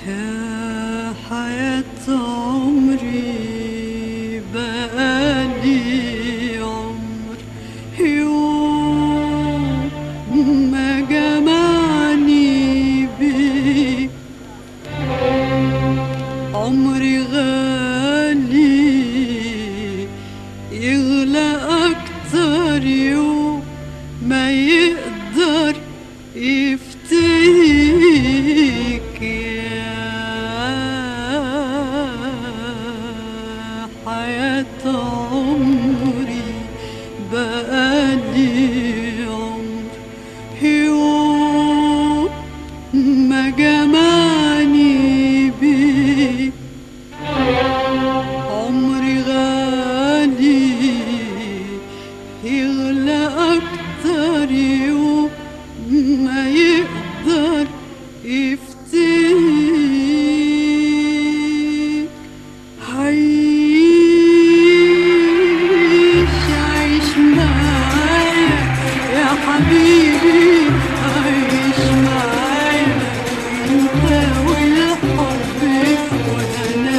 يا حياة عمري بقالي عمر يوم ما جمعني بيك عمري غالي يغلى أكتر يوم ما يقدر يفتيك يا حياة عمري بقالي عمر يوم ما جمعني بيك عمري غالي يغلى أكتر يوم ما يقدر يفتيك عيش عيش معايا يا حبيبي عيش معايا انت والحب وانا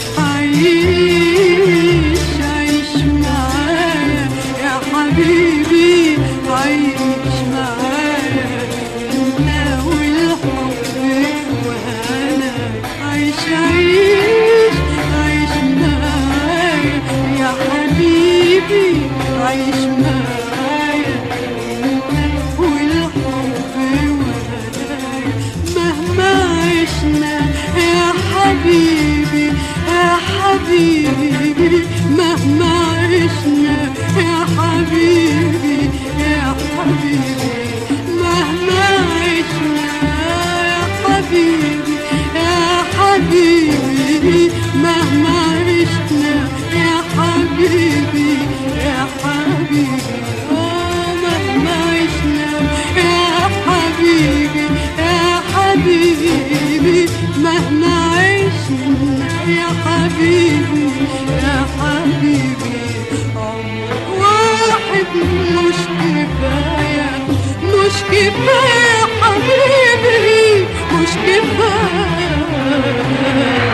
عيش عيش معايا يا حبيبي عيش معايا انت والحب وانا عيش عيش عيش معايا يا حبيبي عيش معايا انت والحب وانا مهما عشنا يا حبيبي يا حبيبي مهما عشنا يا حبيبي يا حبيبي مهما عشنا يا حبيبي يا حبيبي مهما عشنا يا حبيبي يا حبيبي آه مهما عشنا يا حبيبي يا حبيبي مهما عشنا يا حبيبي يا حبيبي عمر واحد مش كفاية مش كفاية حبيبي مش كفاية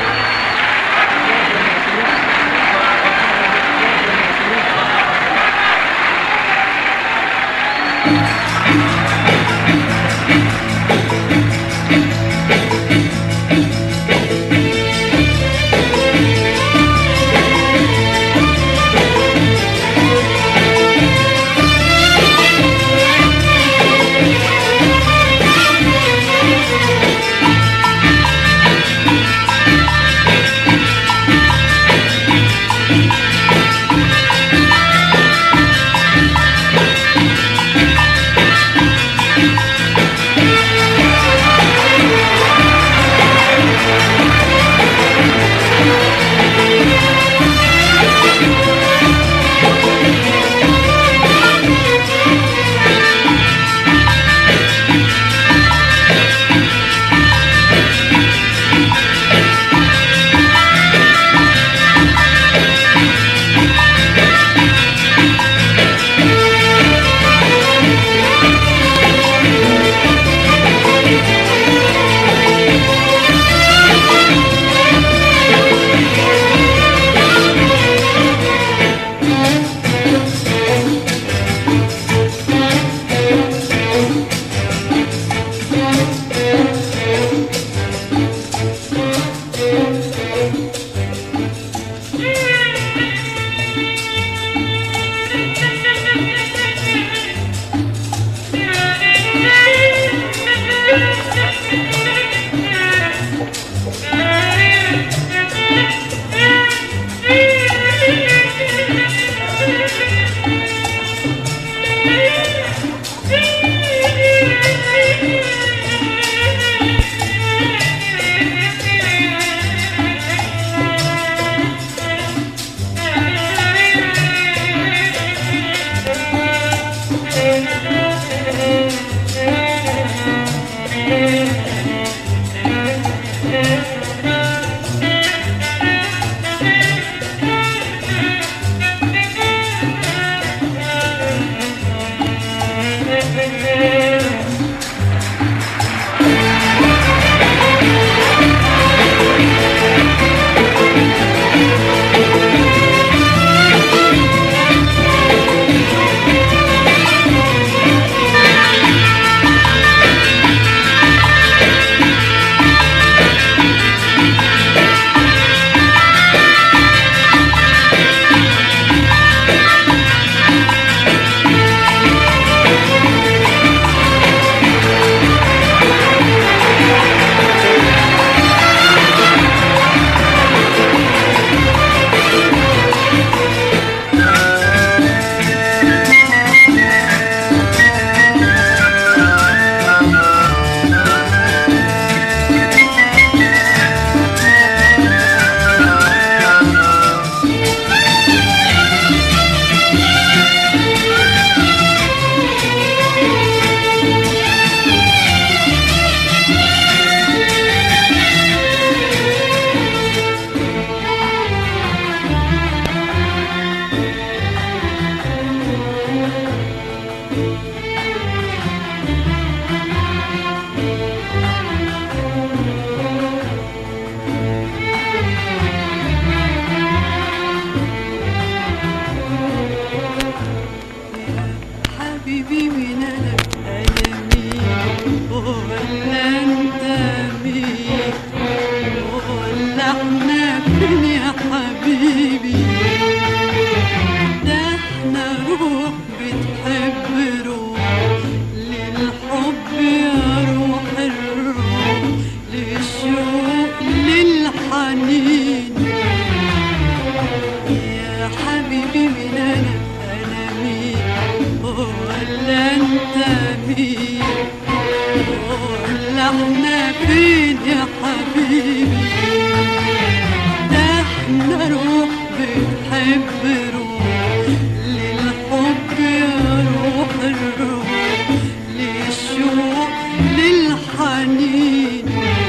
احنا فين يا حبيبي ده احنا روح بتحب روح للحب يا روح الروح للشوق للحنين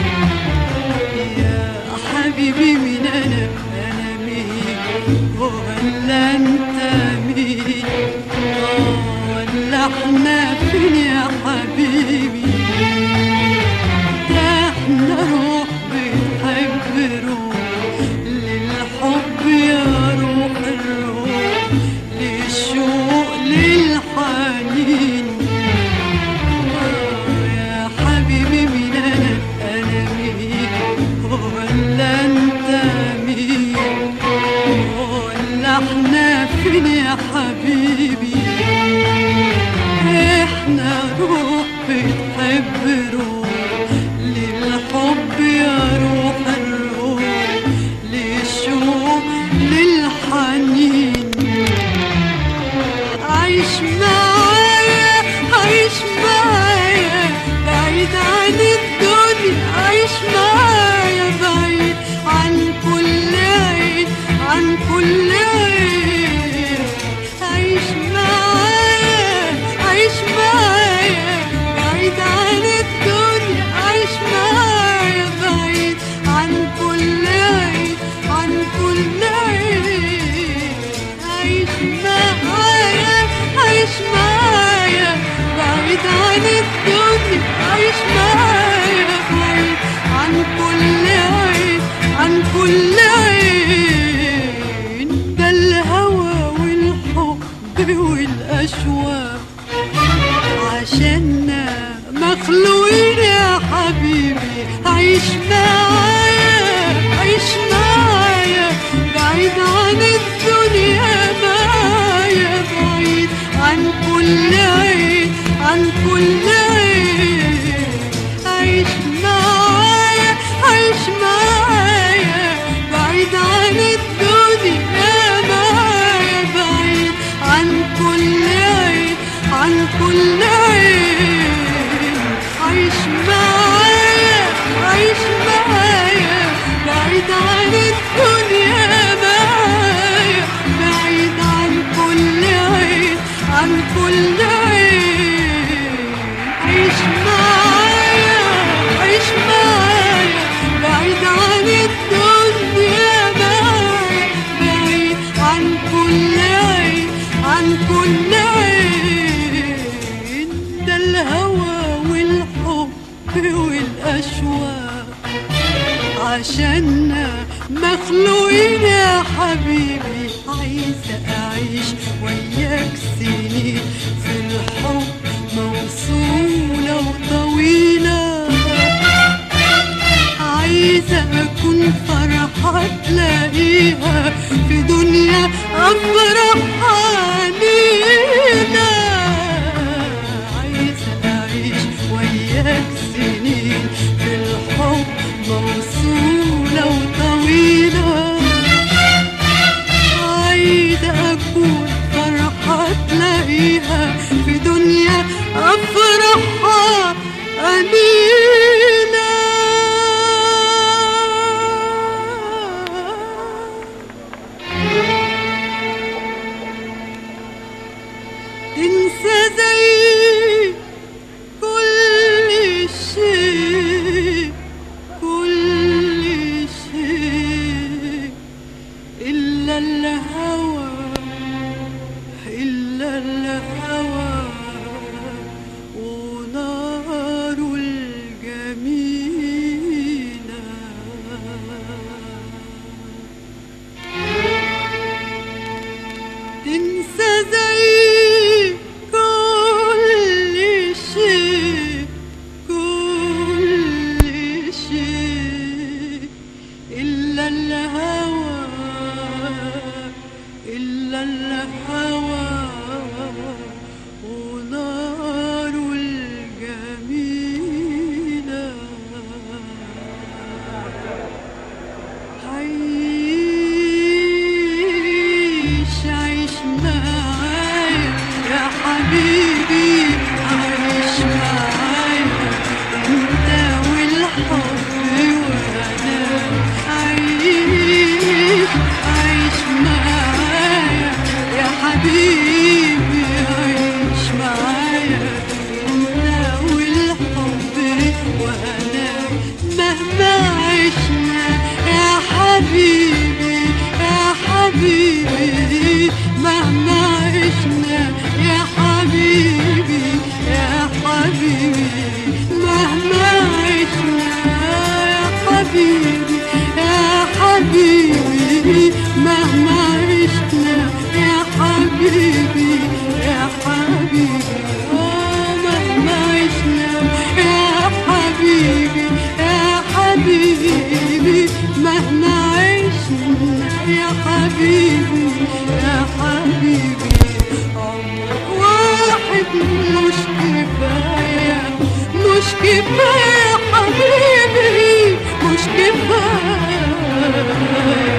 يا حبيبي مين انا انا مين ولا انت مين آه، ولا احنا فين يا حبيبي ده احنا روح بتحب روح للحب يا روح الروح للشوق للحنين آه، يا حبيبي مين انا انا مين ولا انت مين ولا احنا فين يا حبيبي احنا روح بتحب روح للحب يا روح الروح للشوق للحنين عيش معايا عيش معايا بعيد عن الدنيا عيش معايا بعيد عن كل عين عن كل عين عيش معايا عيش معايا بعيد عن الدنيا عيش معايا بعيد عن كل عين عن كل عين عيش معايا عيش معايا بعيد عن الدنيا عيش معايا بعيد عن كل عين عن كل عين ده الهوى والحب والأشواق عشاننا مخلوقين يا حبيبي عيش معايا عيش معايا بعيد عن الدنيا معايا بعيد عن كل عين عن كل عين عيش معايا عيش معايا بعيد عن الدنيا معايا بعيد عن كل عين عن كل عين عيش معايا عيش معايا بعيد عن الدنيا معايا بعيد عن كل عين عن كل عين عيش معايا عيش معايا بعيد عن الدنيا معايا بعيد عن كل عين عن كل عين ده الهوى والحب والأشواق عشاننا مخلوقين يا حبيبي عايزة أعيش وياك سنين في الحب موصولة وطويلة عايزة أكون فرحة تلاقيها في دنيا أفرح علينا عايزة أعيش وياك سنين في الحب موصولة وطويلة عايزة أكون فرحة تلاقيها في دنيا أفرحها أمينة حبيبي يا حبيبي مهما عشنا يا حبيبي يا حبيبي مهما عشنا يا حبيبي يا حبيبي مهما عشنا يا حبيبي يا حبيبي آه مهما عشنا يا حبيبي يا حبيبي مهما عشنا يا حبيبي يا حبيبي عمر واحد مش كفاية مش كفاية حبيبي مش كفاية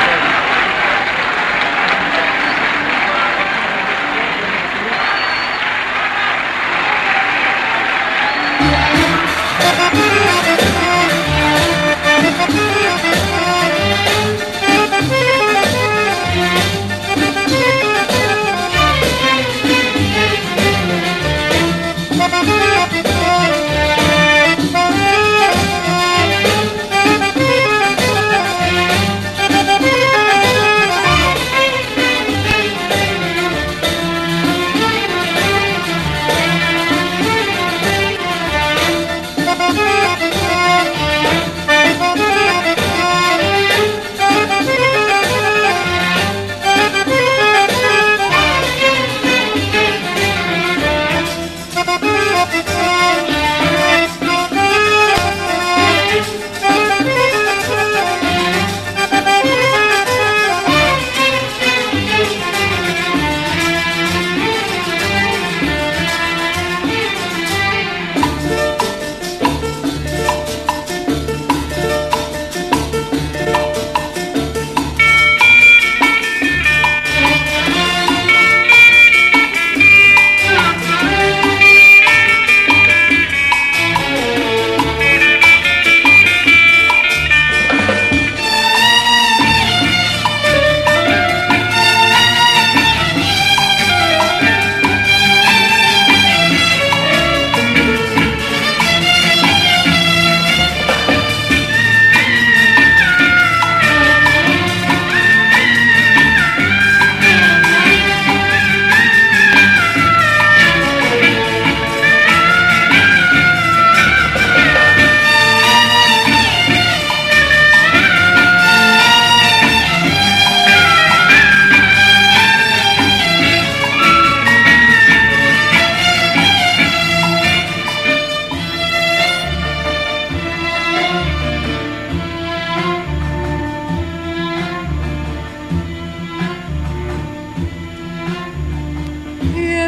يا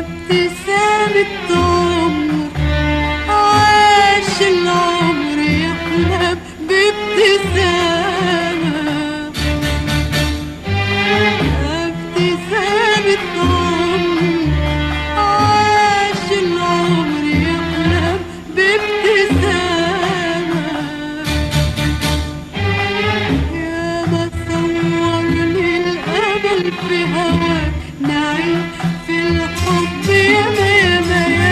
ابتسامة عمر عاش العمر يحلم بابتسامة يا ابتسامة عمر عاش العمر يحلم بابتسامة يا ما صور للأمل في هواك نعيم في الحب ياما ياما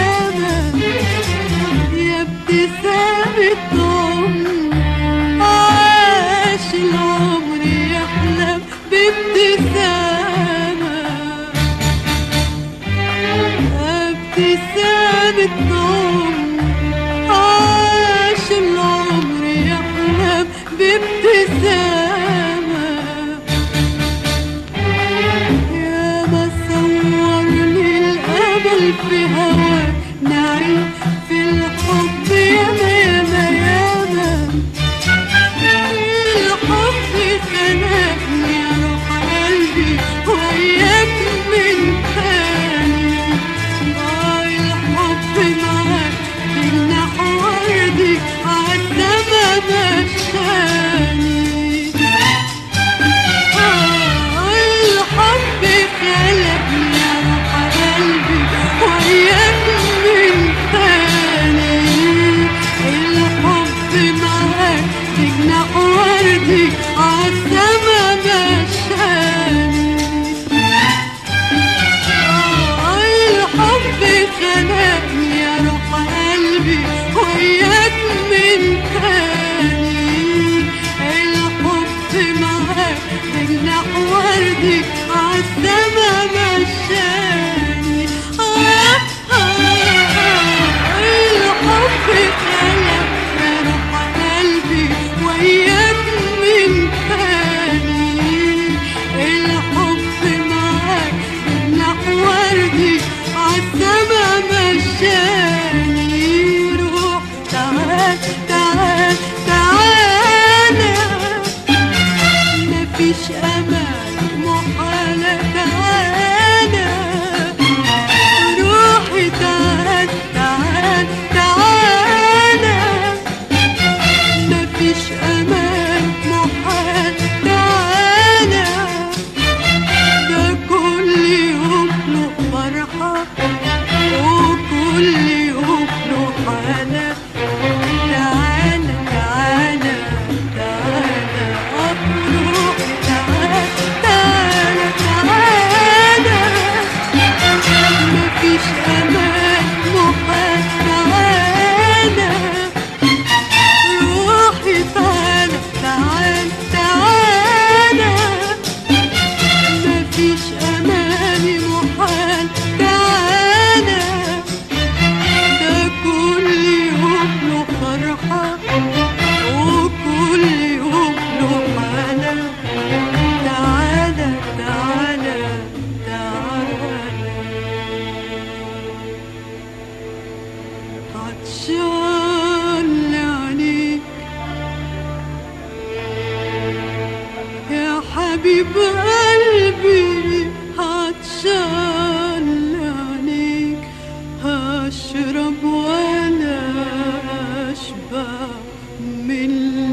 حبيب قلبي عطشان لعينيك هشرب ولا اشبع من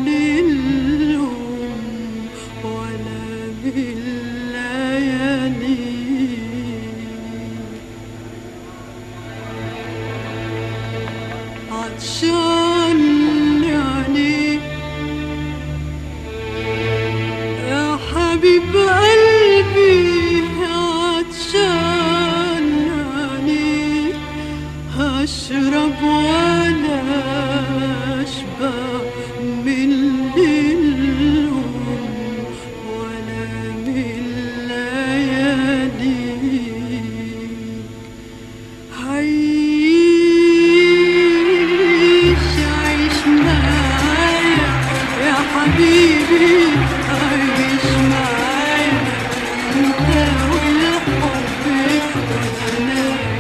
اليوم ولا بالليالي عطشان لعينيك يا حبيب قلبي عطشان لعينيك هشرب ولا اشبع من اليوم ولا من الليالي عيش عيش معايا يا حبيبي عيش معايا انت والحب وانا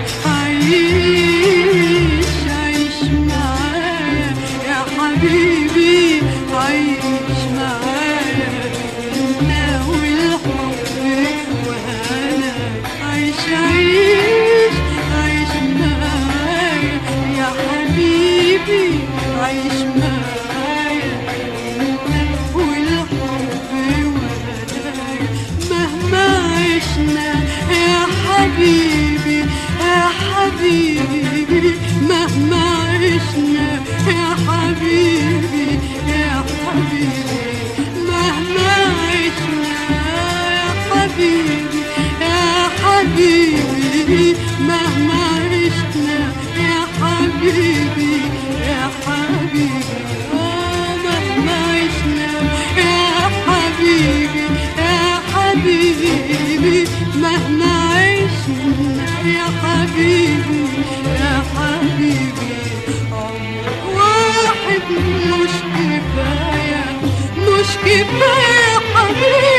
عيش عيش معايا يا حبيبي عيش معايا انت والحب وانا عيش عيش عيش معايا يا حبيبي عيش معايا انت والحب وانا مهما عشنا يا حبيبي يا حبيبي مهما عشنا يا حبيبي يا حبيبي مهما عشنا يا حبيبي يا حبيبي مهما عشنا يا حبيبي يا حبيبي آه مهما عشنا يا حبيبي يا حبيبي مهما عشنا يا حبيبي يا حبيبي عمر واحد مش كفاية مش كفاية حبيبي